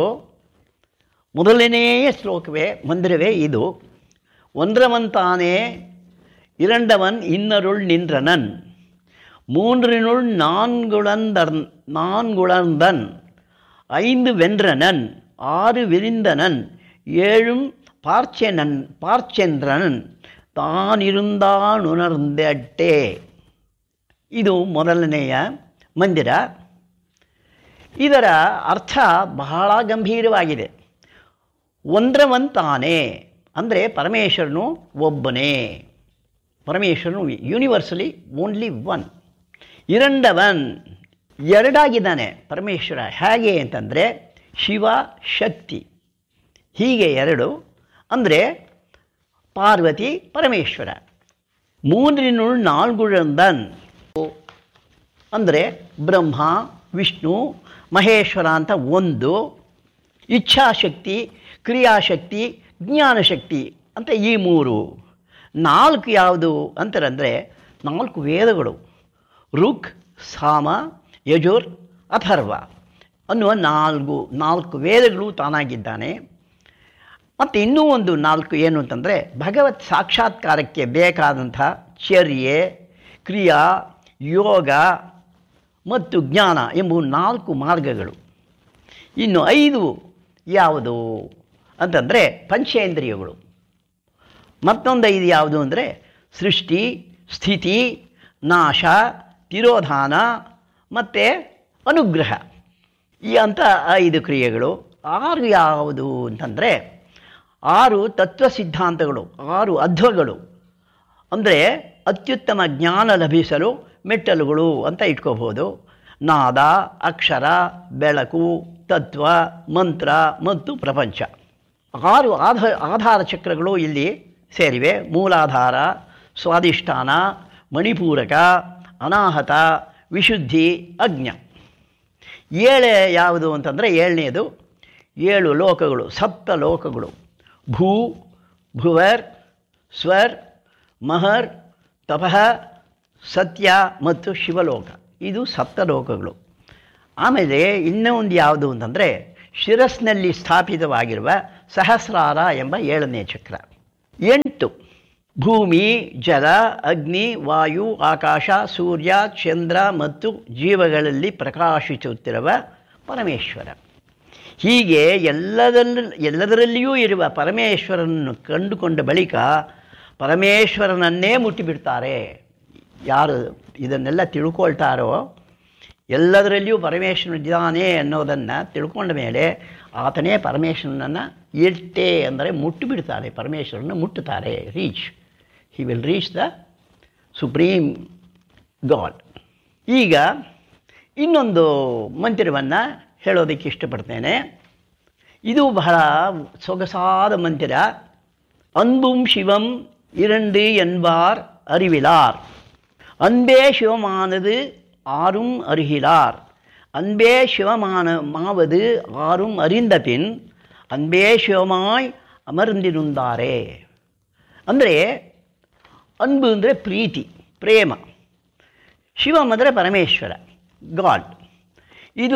ಮೊದಲನೆಯ ಶ್ಲೋಕವೇ ಮಂದಿರವೇ ಇದು ஒன்றவன்தானே இரண்டவன் இன்னருள் நின்றனன் மூன்றினுள் நான்குளந்தர் நான்குளர்ந்தன் ஐந்து வென்றனன் ஆறு விரிந்தனன் ஏழும் பார்ச்செனன் பார்ச்சென்றனன் ತಾನಿರುಂದಾನ್ ಉಣರ್ದಟ್ಟೆ ಇದು ಮೊದಲನೆಯ ಮಂದಿರ ಇದರ ಅರ್ಥ ಬಹಳ ಗಂಭೀರವಾಗಿದೆ ಒಂದ್ರವಂತಾನೆ ಅಂದರೆ ಪರಮೇಶ್ವರನು ಒಬ್ಬನೇ ಪರಮೇಶ್ವರನು ಯೂನಿವರ್ಸಲಿ ಓನ್ಲಿ ಒನ್ ಇರಂಡವನ್ ಎರಡಾಗಿದ್ದಾನೆ ಪರಮೇಶ್ವರ ಹೇಗೆ ಅಂತಂದರೆ ಶಿವ ಶಕ್ತಿ ಹೀಗೆ ಎರಡು ಅಂದರೆ ಪಾರ್ವತಿ ಪರಮೇಶ್ವರ ಮೂರಿನುಳ್ ನಾಲ್ಗುಳಂದನ್ ಅಂದರೆ ಬ್ರಹ್ಮ ವಿಷ್ಣು ಮಹೇಶ್ವರ ಅಂತ ಒಂದು ಇಚ್ಛಾಶಕ್ತಿ ಕ್ರಿಯಾಶಕ್ತಿ ಜ್ಞಾನಶಕ್ತಿ ಅಂತ ಈ ಮೂರು ನಾಲ್ಕು ಯಾವುದು ಅಂತಾರಂದರೆ ನಾಲ್ಕು ವೇದಗಳು ಋಕ್ ಸಾಮ ಯಜುರ್ ಅಥರ್ವ ಅನ್ನುವ ನಾಲ್ಕು ನಾಲ್ಕು ವೇದಗಳು ತಾನಾಗಿದ್ದಾನೆ ಮತ್ತು ಇನ್ನೂ ಒಂದು ನಾಲ್ಕು ಏನು ಅಂತಂದರೆ ಭಗವತ್ ಸಾಕ್ಷಾತ್ಕಾರಕ್ಕೆ ಬೇಕಾದಂಥ ಚರ್ಯೆ ಕ್ರಿಯಾ ಯೋಗ ಮತ್ತು ಜ್ಞಾನ ಎಂಬುವು ನಾಲ್ಕು ಮಾರ್ಗಗಳು ಇನ್ನು ಐದು ಯಾವುದು ಅಂತಂದರೆ ಪಂಚೇಂದ್ರಿಯಗಳು ಮತ್ತೊಂದು ಐದು ಯಾವುದು ಅಂದರೆ ಸೃಷ್ಟಿ ಸ್ಥಿತಿ ನಾಶ ತಿರೋಧಾನ ಮತ್ತು ಅನುಗ್ರಹ ಈ ಅಂತ ಐದು ಕ್ರಿಯೆಗಳು ಆರು ಯಾವುದು ಅಂತಂದರೆ ಆರು ತತ್ವ ಸಿದ್ಧಾಂತಗಳು ಆರು ಅಧ್ವಗಳು ಅಂದರೆ ಅತ್ಯುತ್ತಮ ಜ್ಞಾನ ಲಭಿಸಲು ಮೆಟ್ಟಲುಗಳು ಅಂತ ಇಟ್ಕೋಬಹುದು ನಾದ ಅಕ್ಷರ ಬೆಳಕು ತತ್ವ ಮಂತ್ರ ಮತ್ತು ಪ್ರಪಂಚ ಆರು ಆಧಾರ ಆಧಾರ ಚಕ್ರಗಳು ಇಲ್ಲಿ ಸೇರಿವೆ ಮೂಲಾಧಾರ ಸ್ವಾದಿಷ್ಠಾನ ಮಣಿಪೂರಕ ಅನಾಹತ ವಿಶುದ್ಧಿ ಅಜ್ಞ ಏಳೆ ಯಾವುದು ಅಂತಂದರೆ ಏಳನೆಯದು ಏಳು ಲೋಕಗಳು ಸಪ್ತ ಲೋಕಗಳು ಭೂ ಭುವರ್ ಸ್ವರ್ ಮಹರ್ ತಪಃ ಸತ್ಯ ಮತ್ತು ಶಿವಲೋಕ ಇದು ಸಪ್ತ ಲೋಕಗಳು ಆಮೇಲೆ ಇನ್ನೂ ಒಂದು ಯಾವುದು ಅಂತಂದರೆ ಶಿರಸ್ನಲ್ಲಿ ಸ್ಥಾಪಿತವಾಗಿರುವ ಸಹಸ್ರಾರ ಎಂಬ ಏಳನೇ ಚಕ್ರ ಎಂಟು ಭೂಮಿ ಜಲ ಅಗ್ನಿ ವಾಯು ಆಕಾಶ ಸೂರ್ಯ ಚಂದ್ರ ಮತ್ತು ಜೀವಗಳಲ್ಲಿ ಪ್ರಕಾಶಿಸುತ್ತಿರುವ ಪರಮೇಶ್ವರ ಹೀಗೆ ಎಲ್ಲದಲ್ಲ ಎಲ್ಲದರಲ್ಲಿಯೂ ಇರುವ ಪರಮೇಶ್ವರನನ್ನು ಕಂಡುಕೊಂಡ ಬಳಿಕ ಪರಮೇಶ್ವರನನ್ನೇ ಮುಟ್ಟಿಬಿಡ್ತಾರೆ ಯಾರು ಇದನ್ನೆಲ್ಲ ತಿಳ್ಕೊಳ್ತಾರೋ ಎಲ್ಲದರಲ್ಲಿಯೂ ಪರಮೇಶ್ವರನ ಇದ್ದಾನೆ ಅನ್ನೋದನ್ನು ತಿಳ್ಕೊಂಡ ಮೇಲೆ ಆತನೇ ಪರಮೇಶ್ವರನನ್ನು ಇಟ್ಟೆ ಅಂದರೆ ಮುಟ್ಟಿಬಿಡ್ತಾರೆ ಪರಮೇಶ್ವರನ ಮುಟ್ಟುತ್ತಾರೆ reach he will reach the supreme god ಈಗ ಇನ್ನೊಂದು ಮಂದಿರವನ್ನು ಹೇಳೋದಕ್ಕೆ ಇಷ್ಟಪಡ್ತೇನೆ ಇದು ಬಹಳ ಸೊಗಸಾದ ಮಂದಿರ அன்பும் சிவம் இரண்டு என்பார் அறிவிலார் அன்பே சிவமானது ஆரும் அறிகிறார் அன்பே சிவமான மாவது ஆரும் அறிந்த பின் அன்பே ಶಿವಮಾಯ್ ಅಮರ್ಂದಿರುಂದಾರೆ ಅಂದರೆ ಅನ್ಬು ಅಂದರೆ ಪ್ರೀತಿ ಪ್ರೇಮ ಶಿವಂ ಅಂದರೆ ಪರಮೇಶ್ವರ ಗಾಡ್ ಇದು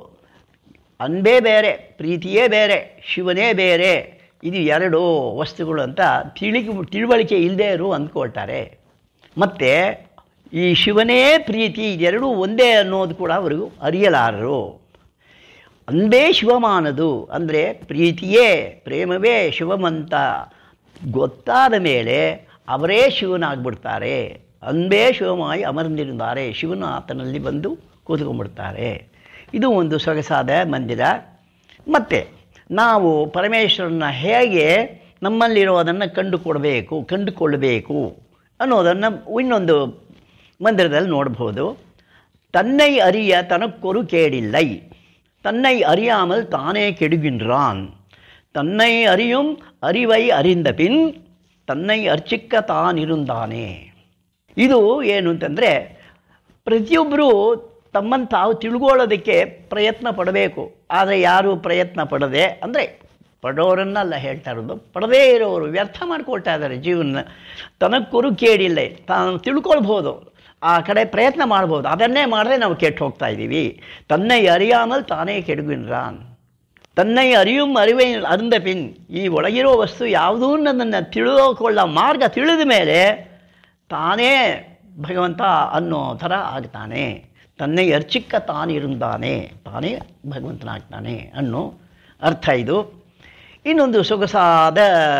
ಅನ್ಬೇ ಬೇರೆ ಪ್ರೀತಿಯೇ ಬೇರೆ ಶಿವನೇ ಬೇರೆ ಇದು ಎರಡು ವಸ್ತುಗಳು ಅಂತ ತಿಳಿ ತಿಳುವಳಿಕೆ ಇಲ್ಲದೆ ಇರು ಅಂದ್ಕೊಳ್ತಾರೆ ಮತ್ತು ಈ ಶಿವನೇ ಪ್ರೀತಿ ಇದೆರಡೂ ಒಂದೇ ಅನ್ನೋದು ಕೂಡ ಅವರಿಗೂ ಅರಿಯಲಾರರು ಅಂದೇ ಶಿವಮಾನದು ಅಂದರೆ ಪ್ರೀತಿಯೇ ಪ್ರೇಮವೇ ಶಿವಮಂತ ಗೊತ್ತಾದ ಮೇಲೆ ಅವರೇ ಶಿವನಾಗ್ಬಿಡ್ತಾರೆ ಅಂಬೇ ಶಿವಮಾಯಿ ಅಮರ್ನಿರುತ್ತಾರೆ ಶಿವನು ಆತನಲ್ಲಿ ಬಂದು ಕೂತ್ಕೊಂಡ್ಬಿಡ್ತಾರೆ ಇದು ಒಂದು ಸೊಗಸಾದ ಮಂದಿರ ಮತ್ತು ನಾವು ಪರಮೇಶ್ವರನ ಹೇಗೆ ನಮ್ಮಲ್ಲಿರೋದನ್ನು ಕಂಡುಕೊಡಬೇಕು ಕಂಡುಕೊಳ್ಳಬೇಕು ಅನ್ನೋದನ್ನು ಇನ್ನೊಂದು ಮಂದಿರದಲ್ಲಿ ನೋಡ್ಬೋದು தன்னை அறிய தனக்கொரு கேடில்லை தன்னை அறியாமல் தானே கெடுகின்றான் தன்னை அறியும் அறிவை அறிந்த பின் ತನ್ನೈ ಅರ್ಚಿಕ್ಕ ತಾನಿರುಂದಾನೆ ಇದು ಏನು ಅಂತಂದರೆ ಪ್ರತಿಯೊಬ್ಬರೂ ತಮ್ಮನ್ನು ತಾವು ತಿಳ್ಕೊಳ್ಳೋದಕ್ಕೆ ಪ್ರಯತ್ನ ಪಡಬೇಕು ಆದರೆ ಯಾರು ಪ್ರಯತ್ನ ಪಡದೆ ಅಂದರೆ ಪಡೋರನ್ನಲ್ಲ ಹೇಳ್ತಾ ಇರೋದು ಪಡದೇ ಇರೋರು ವ್ಯರ್ಥ ಮಾಡ್ಕೊಳ್ತಾ ಇದ್ದಾರೆ ಜೀವನ ತನಕ್ಕೂರು ಕೇಳಿಲ್ಲ ತಾನು ತಿಳ್ಕೊಳ್ಬೋದು ಆ ಕಡೆ ಪ್ರಯತ್ನ ಮಾಡ್ಬೋದು ಅದನ್ನೇ ಮಾಡಿದ್ರೆ ನಾವು ಕೆಟ್ಟು ಹೋಗ್ತಾ ಇದ್ದೀವಿ ತನ್ನೈ ಅರಿಯಾಮಲ್ ತಾನೇ ಕೆಡುಗಿನ್ರಾನ್ ತನ್ನೈ ಅರಿಯುಂ ಅರಿವೇ ಅರುಂದ ಪಿನ್ ಈ ಒಳಗಿರೋ ವಸ್ತು ಯಾವುದೂ ನನ್ನನ್ನು ತಿಳಿದುಕೊಳ್ಳ ಮಾರ್ಗ ತಿಳಿದ ಮೇಲೆ ತಾನೇ ಭಗವಂತ ಅನ್ನೋ ಥರ ಆಗ್ತಾನೆ ತನ್ನೈ ಅರ್ಚಿಕ್ಕ ತಾನಿರುಂದಾನೆ ತಾನೇ ಭಗವಂತನಾಗ್ತಾನೆ ಅನ್ನೋ ಅರ್ಥ ಇದು ಇನ್ನೊಂದು ಸೊಗಸಾದ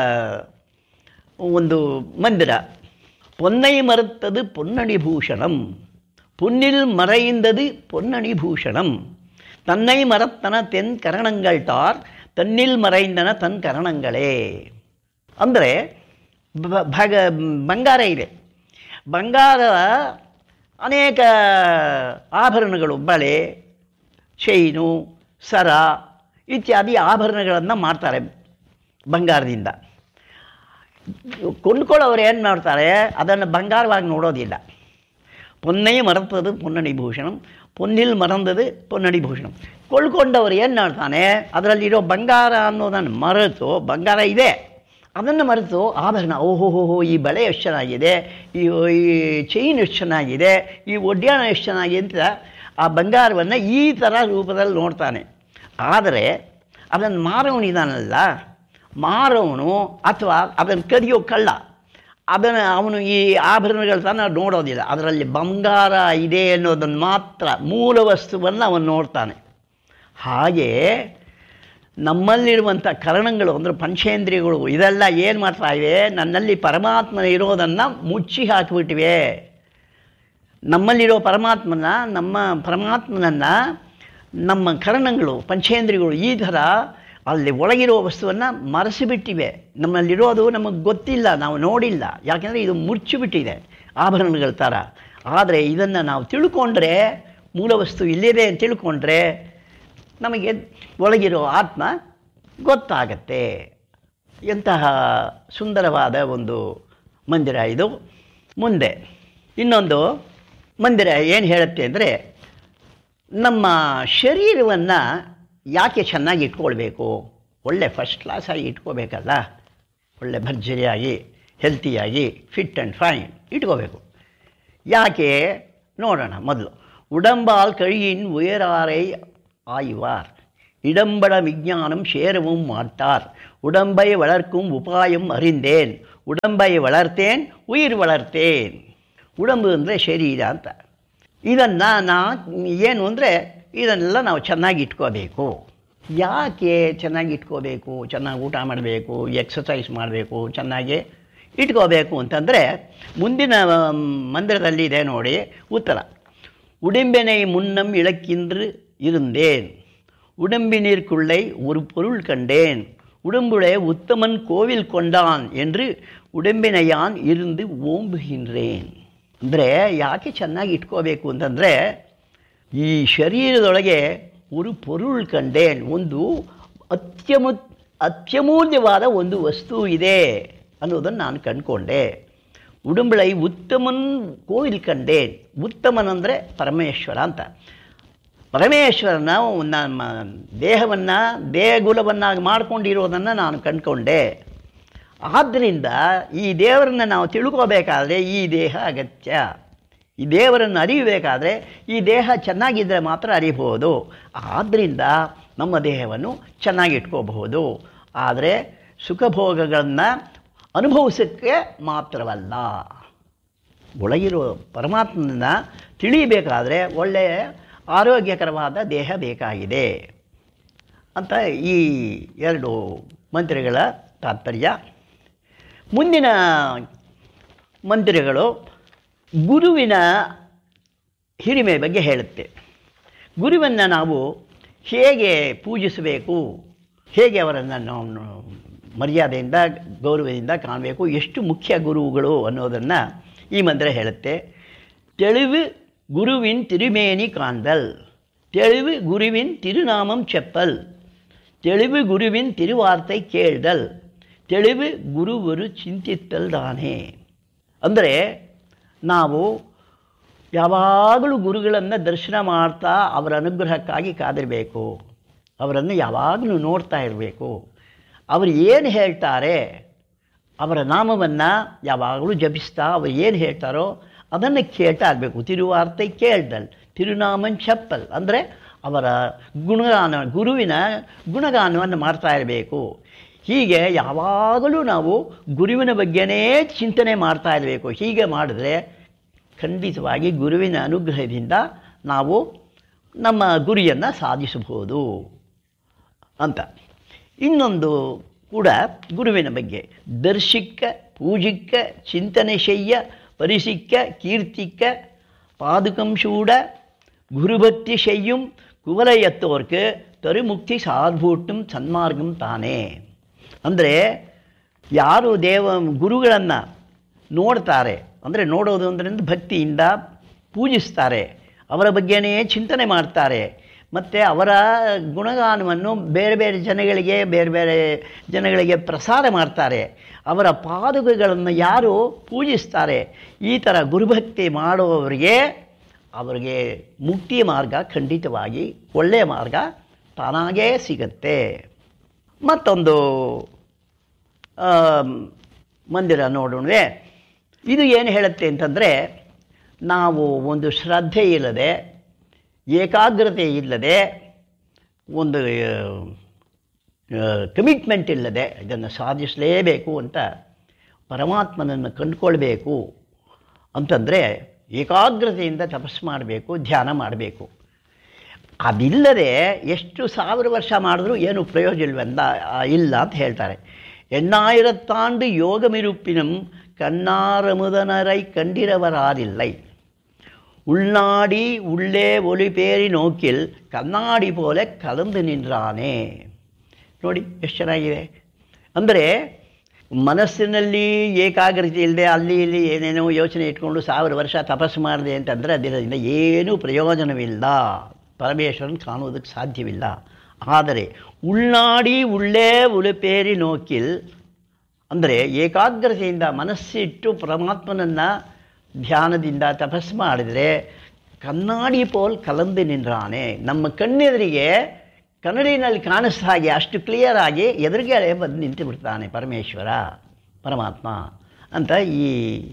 ಒಂದು ಮಂದಿರ பொன்னை மறுத்தது பொன்னணி பூஷணம் பொன்னில் மறைந்தது பொன்னணி பூஷணம் தன்னை மறத்தன தென் ಕರಣங்கள் ಟಾರ್ ತನ್ನಿಲ್ ಮರೈಂದನ ತನ್ ಕರಣಗಳೇ ಅಂದರೆ ಬ- ಭಗ ಬಂಗಾರ ಇದೆ ಬಂಗಾರ ಅನೇಕ ಆಭರಣಗಳು ಬಳೆ ಚೈನು ಸರ ಇತ್ಯಾದಿ ಆಭರಣಗಳನ್ನು ಮಾಡ್ತಾರೆ ಬಂಗಾರದಿಂದ ಕೊಂಡ್ಕೊಳ್ಳೋರು ಏನು ಮಾಡ್ತಾರೆ ಅದನ್ನು ಬಂಗಾರವಾಗಿ ನೋಡೋದಿಲ್ಲ பொன்னை மறந்தது பொன்னடி ಭೂಷಣಂ பொன்ನಿಲ್ ಮರಂದದು பொನ್ನಡಿ ಭೂಷಣಂ ಕೊಳ್ಳ್ಕೊಂಡವರು ಏನು ಮಾಡ್ತಾನೆ ಅದರಲ್ಲಿರೋ ಬಂಗಾರ ಅನ್ನೋದನ್ನು ಮರೆತು ಬಂಗಾರ ಇದೆ ಅದನ್ನು ಮರೆತು ಆಭರಣ ಓಹೋಹೋಹೋ ಈ ಬಳೆ ಎಷ್ಟು ಚೆನ್ನಾಗಿದೆ ಈ ಈ ಚೈನ್ ಎಷ್ಟು ಚೆನ್ನಾಗಿದೆ ಈ ಒಡ್ಯಾಣ ಎಷ್ಟು ಚೆನ್ನಾಗಿದೆ ಅಂತ ಆ ಬಂಗಾರವನ್ನು ಈ ಥರ ರೂಪದಲ್ಲಿ ನೋಡ್ತಾನೆ ಆದರೆ ಅದನ್ನು ಮಾರವನಿದಾನಲ್ಲ ಮಾರವನು ಅಥವಾ ಅದನ್ನು ಕದಿಯೋ ಕಳ್ಳ ಅದನ್ನು ಅವನು ಈ ಆಭರಣಗಳ ತನ ನೋಡೋದಿಲ್ಲ ಅದರಲ್ಲಿ ಬಂಗಾರ ಇದೆ ಅನ್ನೋದನ್ನು ಮಾತ್ರ ಮೂಲ ವಸ್ತುವನ್ನು ಅವನು ನೋಡ್ತಾನೆ ಹಾಗೆ ನಮ್ಮಲ್ಲಿರುವಂಥ ಕರಣಗಳು ಅಂದರೆ ಪಂಚೇಂದ್ರಿಯಗಳು ಇದೆಲ್ಲ ಏನು ಮಾಡ್ತಾ ಇವೆ ನನ್ನಲ್ಲಿ ಪರಮಾತ್ಮ ಇರೋದನ್ನು ಮುಚ್ಚಿ ಹಾಕಿಬಿಟ್ಟಿವೆ ನಮ್ಮಲ್ಲಿರೋ ಪರಮಾತ್ಮನ ನಮ್ಮ ಪರಮಾತ್ಮನನ್ನು ನಮ್ಮ ಕರಣಗಳು ಪಂಚೇಂದ್ರಿಯಗಳು ಈ ಥರ ಅಲ್ಲಿ ಒಳಗಿರೋ ವಸ್ತುವನ್ನು ಮರೆಸಿಬಿಟ್ಟಿವೆ ನಮ್ಮಲ್ಲಿರೋದು ನಮಗೆ ಗೊತ್ತಿಲ್ಲ ನಾವು ನೋಡಿಲ್ಲ ಯಾಕೆಂದರೆ ಇದು ಮುಚ್ಚಿಬಿಟ್ಟಿದೆ ಆಭರಣಗಳ ಥರ ಆದರೆ ಇದನ್ನು ನಾವು ತಿಳ್ಕೊಂಡ್ರೆ ಮೂಲ ವಸ್ತು ಇಲ್ಲಿದೆ ಅಂತ ತಿಳ್ಕೊಂಡ್ರೆ ನಮಗೆ ಒಳಗಿರೋ ಆತ್ಮ ಗೊತ್ತಾಗತ್ತೆ ಎಂತಹ ಸುಂದರವಾದ ಒಂದು ಮಂದಿರ ಇದು ಮುಂದೆ ಇನ್ನೊಂದು ಮಂದಿರ ಏನು ಹೇಳುತ್ತೆ ಅಂದರೆ ನಮ್ಮ ಶರೀರವನ್ನು ಯಾಕೆ ಚೆನ್ನಾಗಿ ಇಟ್ಕೊಳ್ಬೇಕು ಒಳ್ಳೆ ಫಸ್ಟ್ ಕ್ಲಾಸಾಗಿ ಇಟ್ಕೋಬೇಕಲ್ಲ ಒಳ್ಳೆ ಭರ್ಜರಿಯಾಗಿ ಹೆಲ್ತಿಯಾಗಿ ಫಿಟ್ ಆ್ಯಂಡ್ ಫೈನ್ ಇಟ್ಕೋಬೇಕು ಯಾಕೆ ನೋಡೋಣ ಮೊದಲು உடம்பால் கழியின் உயராரை ஆய்வார் இடம்பட விஞ்ஞானம் சேரவும் மாட்டார் உடம்பை வளர்க்கும் உபாயம் அறிந்தேன் ಉಡಂಬೈ ವಳರ್ತೇನ್ ಉಯಿರ್ ವಳರ್ತೇನ್ ಉಡಂಬು ಅಂದರೆ ಶರೀರ ಅಂತ ಇದನ್ನು ನಾ ಏನು ಅಂದರೆ ಇದನ್ನೆಲ್ಲ ನಾವು ಚೆನ್ನಾಗಿ ಇಟ್ಕೋಬೇಕು ಯಾಕೆ ಚೆನ್ನಾಗಿ ಇಟ್ಕೋಬೇಕು ಚೆನ್ನಾಗಿ ಊಟ ಮಾಡಬೇಕು ಎಕ್ಸಸೈಸ್ ಮಾಡಬೇಕು ಚೆನ್ನಾಗಿ ಇಟ್ಕೋಬೇಕು ಅಂತಂದರೆ ಮುಂದಿನ ಮಂದಿರದಲ್ಲಿ ಇದೆ ನೋಡಿ ಉತ್ತರ உடம்பினை முன்னம் இழக்கின்று இருந்தேன் உடம்பினிற்குள்ளே ஒரு பொருள் கண்டேன் உடம்புடைய உத்தமன் கோவில் கொண்டான் என்று ಉಡಂಬಿನಯಾನ್ ಇருந்து ಓಂಬುಹಿನ್ರೇನ್ ಅಂದರೆ ಯಾಕೆ ಚೆನ್ನಾಗಿ ಇಟ್ಕೋಬೇಕು ಅಂತಂದರೆ ಈ ಶರೀರದೊಳಗೆ ಒಂದು ಪೊರುಳ್ ಕಂಡೇನ್ ಒಂದು ಅತ್ಯಮು ಅತ್ಯಮೂಲ್ಯವಾದ ಒಂದು ವಸ್ತು ಇದೆ ಅನ್ನೋದನ್ನು ನಾನು ಕಂಡುಕೊಂಡೆ ಉಡುಂಬಳೈ ಉತ್ತಮನ್ ಕೋವಿಲ್ ಕಂಡೇನ್ ಉತ್ತಮನ್ ಅಂದರೆ ಪರಮೇಶ್ವರ ಅಂತ ಪರಮೇಶ್ವರನ ನಮ್ಮ ದೇಹವನ್ನು ದೇಹಗುಲವನ್ನಾಗಿ ಮಾಡ್ಕೊಂಡಿರೋದನ್ನು ನಾನು ಕಂಡುಕೊಂಡೆ ಆದ್ದರಿಂದ ಈ ದೇವರನ್ನು ನಾವು ತಿಳ್ಕೋಬೇಕಾದ್ರೆ ಈ ದೇಹ ಅಗತ್ಯ ಈ ದೇವರನ್ನು ಅರಿಯಬೇಕಾದ್ರೆ ಈ ದೇಹ ಚೆನ್ನಾಗಿದ್ದರೆ ಮಾತ್ರ ಅರಿಬಹುದು ಆದ್ದರಿಂದ ನಮ್ಮ ದೇಹವನ್ನು ಚೆನ್ನಾಗಿ ಇಟ್ಕೋಬಹುದು ಆದರೆ ಸುಖಭೋಗಗಳನ್ನು ಅನುಭವಿಸೋಕ್ಕೆ ಮಾತ್ರವಲ್ಲ ಒಳಗಿರೋ ಪರಮಾತ್ಮನ ತಿಳಿಯಬೇಕಾದ್ರೆ ಒಳ್ಳೆಯ ಆರೋಗ್ಯಕರವಾದ ದೇಹ ಬೇಕಾಗಿದೆ ಅಂತ ಈ ಎರಡು ಮಂತ್ರಿಗಳ ತಾತ್ಪರ್ಯ ಮುಂದಿನ ಮಂತ್ರಿಗಳು ಗುರುವಿನ ಹಿರಿಮೆ ಬಗ್ಗೆ ಹೇಳುತ್ತೆ ಗುರುವನ್ನು ನಾವು ಹೇಗೆ ಪೂಜಿಸಬೇಕು ಹೇಗೆ ಅವರನ್ನು ನಾವು ಮರ್ಯಾದೆಯಿಂದ ಗೌರವದಿಂದ ಕಾಣಬೇಕು ಎಷ್ಟು ಮುಖ್ಯ ಗುರುಗಳು ಅನ್ನೋದನ್ನು ಈ ಮಂತ್ರ ಹೇಳುತ್ತೆ தெளிவு குருவின் திருமேனி காண்தல் தெளிவு குருவின் திருநாமம் செப்பல் தெளிவு குருவின் திருವಾರ್ತೆ ಕೇಳ್ದಲ್ ತಿಳಿವು ಗುರುವರು ಚಿಂತಿತ್ತಲ್ ತಾನೇ ಅಂದರೆ ನಾವು ಯಾವಾಗಲೂ ಗುರುಗಳನ್ನು ದರ್ಶನ ಮಾಡ್ತಾ ಅವರ ಅನುಗ್ರಹಕ್ಕಾಗಿ ಕಾದಿರಬೇಕು ಅವರನ್ನು ಯಾವಾಗಲೂ ನೋಡ್ತಾ ಇರಬೇಕು ಅವರು ಏನು ಹೇಳ್ತಾರೆ ಅವರ ನಾಮವನ್ನು ಯಾವಾಗಲೂ ಜಪಿಸ್ತಾ ಅವರು ಏನು ಹೇಳ್ತಾರೋ ಅದನ್ನು ಕೇಳ್ತಾ ಇರಬೇಕು ತಿರುವಾರ್ತೆ ಕೇಳ್ದಲ್ ತಿರುನಾಮನ್ ಚಪ್ಪಲ್ ಅಂದರೆ ಅವರ ಗುಣಗಾನ ಗುರುವಿನ ಗುಣಗಾನವನ್ನು ಮಾಡ್ತಾ ಇರಬೇಕು ಹೀಗೆ ಯಾವಾಗಲೂ ನಾವು ಗುರುವಿನ ಬಗ್ಗೆನೇ ಚಿಂತನೆ ಮಾಡ್ತಾ ಇರಬೇಕು ಹೀಗೆ ಮಾಡಿದ್ರೆ ಖಂಡಿತವಾಗಿ ಗುರುವಿನ ಅನುಗ್ರಹದಿಂದ ನಾವು ನಮ್ಮ ಗುರಿಯನ್ನು ಸಾಧಿಸಬಹುದು ಅಂತ ಇನ್ನೊಂದು ಕೂಡ ಗುರುವಿನ ಬಗ್ಗೆ ದರ್ಶಿಕ್ಕ ಪೂಜಿಕ್ಕ ಚಿಂತನೆ ಶಯ್ಯ ಪರಿಸಿಕ್ಕ ಕೀರ್ತಿಕ್ಕ பாதுகம் சூட குருபக்தி செய்யும் குவலையத்தோர்க்கு ತರುಮುಕ್ತಿ ಸಾಧ್ಭೂಟಂ ಸನ್ಮಾರ್ಗಂ ತಾನೇ ಅಂದರೆ ಯಾರು ದೇವ ಗುರುಗಳನ್ನು ನೋಡ್ತಾರೆ ಅಂದರೆ ನೋಡೋದು ಅಂದ್ರಿಂದ ಭಕ್ತಿಯಿಂದ ಪೂಜಿಸ್ತಾರೆ ಅವರ ಬಗ್ಗೆನೇ ಚಿಂತನೆ ಮಾಡ್ತಾರೆ ಮತ್ತು ಅವರ ಗುಣಗಾನವನ್ನು ಬೇರೆ ಬೇರೆ ಜನಗಳಿಗೆ ಬೇರೆ ಬೇರೆ ಜನಗಳಿಗೆ ಪ್ರಸಾರ ಮಾಡ್ತಾರೆ ಅವರ ಪಾದುಕೆಗಳನ್ನು ಯಾರು ಪೂಜಿಸ್ತಾರೆ ಈ ಥರ ಗುರುಭಕ್ತಿ ಮಾಡುವವರಿಗೆ ಅವರಿಗೆ ಮುಕ್ತಿ ಮಾರ್ಗ ಖಂಡಿತವಾಗಿ ಒಳ್ಳೆಯ ಮಾರ್ಗ ತಾನಾಗೇ ಸಿಗತ್ತೆ ಮತ್ತೊಂದು ಮಂದಿರ ನೋಡೋಣ ಇದು ಏನು ಹೇಳುತ್ತೆ ಅಂತಂದರೆ ನಾವು ಒಂದು ಶ್ರದ್ಧೆ ಇಲ್ಲದೆ ಏಕಾಗ್ರತೆ ಇಲ್ಲದೆ ಒಂದು ಕಮಿಟ್ಮೆಂಟ್ ಇಲ್ಲದೆ ಇದನ್ನು ಸಾಧಿಸಲೇಬೇಕು ಅಂತ ಪರಮಾತ್ಮನನ್ನು ಕಂಡುಕೊಳ್ಬೇಕು ಅಂತಂದರೆ ಏಕಾಗ್ರತೆಯಿಂದ ತಪಸ್ಸು ಮಾಡಬೇಕು ಧ್ಯಾನ ಮಾಡಬೇಕು ಅದಿಲ್ಲದೆ ಎಷ್ಟು ಸಾವಿರ ವರ್ಷ ಮಾಡಿದ್ರೂ ಏನು ಪ್ರಯೋಜನವಿಲ್ಲ ಇಲ್ಲ ಅಂತ ಹೇಳ್ತಾರೆ ಎಣ್ಣಾಯಿರತ್ತಾಂಡು ಯೋಗಮಿರುப்பிನಂ ಕಣ್ಣಾರமுதனரை கண்டிரவராரில்லை உள்நாடி உள்ளே ஒளிபேರಿ ನೋಕಿಲ್ ಕಣ್ಣಾಡಿ ಪೋಲೆ ಕಲಂದು ನಿಂದ್ರಾನೆ ನೋಡಿ ಎಷ್ಟು ಚೆನ್ನಾಗಿದೆ ಅಂದರೆ ಮನಸ್ಸಿನಲ್ಲಿ ಏಕಾಗ್ರತೆ ಇಲ್ಲದೆ ಅಲ್ಲಿ ಇಲ್ಲಿ ಏನೇನೋ ಯೋಚನೆ ಇಟ್ಕೊಂಡು ಸಾವಿರ ವರ್ಷ ತಪಸ್ಸು ಮಾಡಿದೆ ಅಂತಂದರೆ ಅದರಿಂದ ಏನೂ ಪ್ರಯೋಜನವಿಲ್ಲ ಪರಮೇಶ್ವರನ್ ಕಾಣುವುದಕ್ಕೆ ಸಾಧ್ಯವಿಲ್ಲ ಆದರೆ ಉಳ್ನಾಡಿ ಉಳ್ಳೇ ಉಳುಪೇರಿ ನೋಕಿಲ್ ಅಂದರೆ ಏಕಾಗ್ರತೆಯಿಂದ ಮನಸ್ಸಿಟ್ಟು ಪರಮಾತ್ಮನನ್ನು ಧ್ಯಾನದಿಂದ ತಪಸ್ಸು ಮಾಡಿದರೆ ಕಣ್ಣಾಡಿ ಪೋಲ್ ಕಲಂದು ನಿನ್ರಾನೆ ನಮ್ಮ ಕಣ್ಣೆದುರಿಗೆ ಕನ್ನಡಿನಲ್ಲಿ ಕಾಣಿಸ್ದ ಹಾಗೆ ಅಷ್ಟು ಕ್ಲಿಯರ್ ಆಗಿ ಎದುರಿಗೆ ಬಂದು ನಿಂತು ಬಿಡ್ತಾನೆ ಪರಮೇಶ್ವರ ಪರಮಾತ್ಮ ಅಂತ ಈ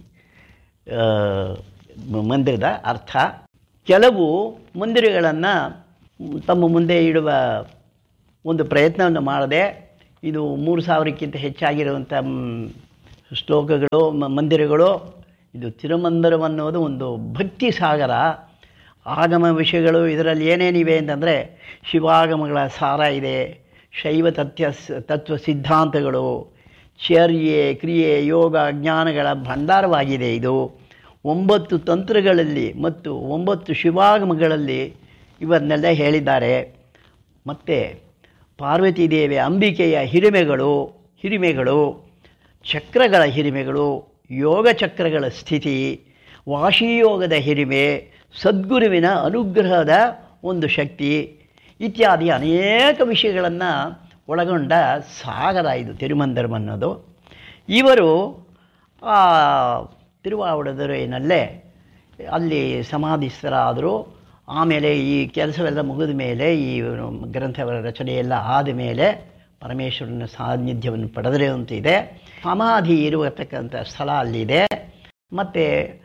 ಆ, ಮಂದಿರದ ಅರ್ಥ ಕೆಲವು ಮಂದಿರಗಳನ್ನು ತಮ್ಮ ಮುಂದೆ ಇಡುವ ಒಂದು ಪ್ರಯತ್ನವನ್ನು ಮಾಡದೆ ಇದು ಮೂರು ಸಾವಿರಕ್ಕಿಂತ ಹೆಚ್ಚಾಗಿರುವಂಥ ಮ್, ಶ್ಲೋಕಗಳು ಮ- ಮಂದಿರಗಳು ಇದು ತಿರುಮಂದಿರವನ್ನೋದು ಒಂದು ಭಕ್ತಿ ಸಾಗರ ಆಗಮ ವಿಷಯಗಳು ಇದರಲ್ಲಿ ಏನೇನಿವೆ ಅಂತಂದರೆ ಶಿವಾಗಮಗಳ ಸಾರ ಇದೆ ಶೈವ ತತ್ವ ತತ್ವ ಸಿದ್ಧಾಂತಗಳು ಚರ್ಯೆ ಕ್ರಿಯೆ ಯೋಗ ಜ್ಞಾನಗಳ ಭಂಡಾರವಾಗಿದೆ ಇದು ಒಂಬತ್ತು ತಂತ್ರಗಳಲ್ಲಿ ಮತ್ತು ಒಂಬತ್ತು ಶಿವಾಗಮಗಳಲ್ಲಿ ಇವನ್ನೆಲ್ಲ ಹೇಳಿದ್ದಾರೆ ಮತ್ತು ಪಾರ್ವತಿ ದೇವಿ ಅಂಬಿಕೆಯ ಹಿರಿಮೆಗಳು ಹಿರಿಮೆಗಳು ಚಕ್ರಗಳ ಹಿರಿಮೆಗಳು ಯೋಗ ಚಕ್ರಗಳ ಸ್ಥಿತಿ ವಾಶಿಯೋಗದ ಹಿರಿಮೆ ಸದ್ಗುರುವಿನ ಅನುಗ್ರಹದ ಒಂದು ಶಕ್ತಿ ಇತ್ಯಾದಿ ಅನೇಕ ವಿಷಯಗಳನ್ನು ಒಳಗೊಂಡ ಸಾಗರ ಇದು ತಿರುಮಂದಿರಂ ಅನ್ನೋದು ಇವರು ಆ ತಿರುವಾವಡದುರೈನಲ್ಲೇ ಅಲ್ಲಿ ಸಮಾಧಿಸ್ಥರಾದರು ಆಮೇಲೆ ಈ ಕೆಲಸವೆಲ್ಲ ಮುಗಿದ ಮೇಲೆ ಈ ಗ್ರಂಥಗಳ ರಚನೆಯೆಲ್ಲ ಆದ ಮೇಲೆ ಪರಮೇಶ್ವರನ ಸಾನ್ನಿಧ್ಯವನ್ನು ಪಡೆದರೆ ಅಂತ ಇದೆ ಸಮಾಧಿ ಇರುವತಕ್ಕಂಥ ಸ್ಥಳ ಅಲ್ಲಿದೆ ಮತ್ತು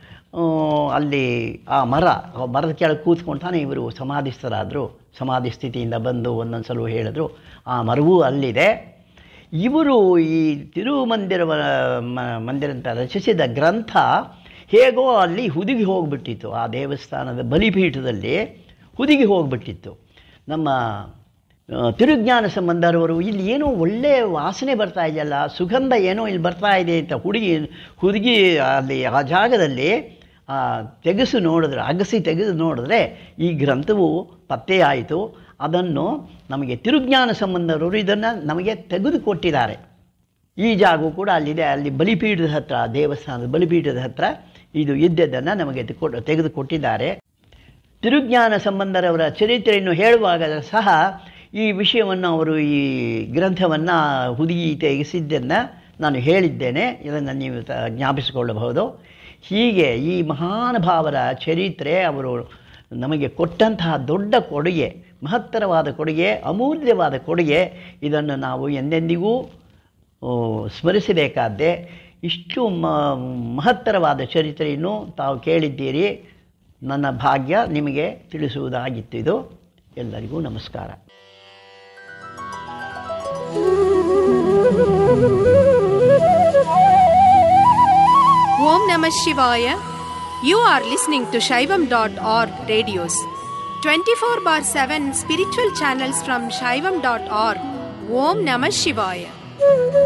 ಅಲ್ಲಿ ಆ ಮರ ಆ ಮರದ ಕೆಳಗೆ ಕೂತ್ಕೊಂಡ್ತಾನೆ ಇವರು ಸಮಾಧಿಸ್ಥರಾದರು ಸಮಾಧಿ ಸ್ಥಿತಿಯಿಂದ ಬಂದು ಒಂದೊಂದು ಸಲ ಹೇಳಿದ್ರು ಆ ಮರವೂ ಅಲ್ಲಿದೆ ಇವರು ಈ ತಿರುಮಂದಿರ ಮಂದಿರ ಅಂತ ರಚಿಸಿದ ಗ್ರಂಥ ಹೇಗೋ ಅಲ್ಲಿ ಹುದುಗಿ ಹೋಗ್ಬಿಟ್ಟಿತ್ತು ಆ ದೇವಸ್ಥಾನದ ಬಲಿಪೀಠದಲ್ಲಿ ಹುದುಗಿ ಹೋಗ್ಬಿಟ್ಟಿತ್ತು ನಮ್ಮ ಆ, ತಿರುಜ್ಞಾನ ಸಂಬಂಧರವರು ಇಲ್ಲಿ ಏನೋ ಒಳ್ಳೆಯ ವಾಸನೆ ಬರ್ತಾ ಇದೆಯಲ್ಲ ಸುಗಂಧ ಏನೋ ಇಲ್ಲಿ ಬರ್ತಾ ಇದೆ ಅಂತ ಹುಡುಗಿ ಹುಡುಗಿ ಅಲ್ಲಿ ಆ ಜಾಗದಲ್ಲಿ ಆ, ತೆಗೆಸು ನೋಡಿದ್ರೆ ಅಗಸಿ ತೆಗೆದು ನೋಡಿದ್ರೆ ಈ ಗ್ರಂಥವು ಪತ್ತೆಯಾಯಿತು ಅದನ್ನು ನಮಗೆ ತಿರುಜ್ಞಾನ ಸಂಬಂಧರವರು ಇದನ್ನು ನಮಗೆ ತೆಗೆದು ಕೊಟ್ಟಿದ್ದಾರೆ ಈ ಜಾಗವು ಕೂಡ ಅಲ್ಲಿದೆ ಅಲ್ಲಿ ಬಲಿಪೀಠದ ಹತ್ರ ದೇವಸ್ಥಾನದ ಬಲಿಪೀಠದ ಹತ್ರ ಇದು ಇದ್ದದ್ದನ್ನು ನಮಗೆ ತೆಗೆದು ತೆಗೆದುಕೊಟ್ಟಿದ್ದಾರೆ ತಿರುಜ್ಞಾನ ಸಂಬಂಧರವರ ಚರಿತ್ರೆಯನ್ನು ಹೇಳುವಾಗ ಸಹ ಈ ವಿಷಯವನ್ನು ಅವರು ಈ ಗ್ರಂಥವನ್ನು ಹುದುಗಿ ತೆಗೆಸಿದ್ದನ್ನು ನಾನು ಹೇಳಿದ್ದೇನೆ ಇದನ್ನು ನೀವು ತ ಜ್ಞಾಪಿಸಿಕೊಳ್ಳಬಹುದು ಹೀಗೆ ಈ ಮಹಾನುಭಾವರ ಚರಿತ್ರೆ ಅವರು ನಮಗೆ ಕೊಟ್ಟಂತಹ ದೊಡ್ಡ ಕೊಡುಗೆ ಮಹತ್ತರವಾದ ಕೊಡುಗೆ ಅಮೂಲ್ಯವಾದ ಕೊಡುಗೆ ಇದನ್ನು ನಾವು ಎಂದೆಂದಿಗೂ ಆ, ಸ್ಮರಿಸಬೇಕಾದ್ದೆ ಇಷ್ಟು ಮ ಮಹತ್ತರವಾದ ಚರಿತ್ರೆಯನ್ನು ತಾವು ಕೇಳಿದ್ದೀರಿ ನನ್ನ ಭಾಗ್ಯ ನಿಮಗೆ ತಿಳಿಸುವುದಾಗಿತ್ತು ಇದು ಎಲ್ಲರಿಗೂ ನಮಸ್ಕಾರ Om Namah Shivaya. You are listening to Shaivam.org radios. 24 bar 7 spiritual channels from Shaivam.org. Om Namah Shivaya.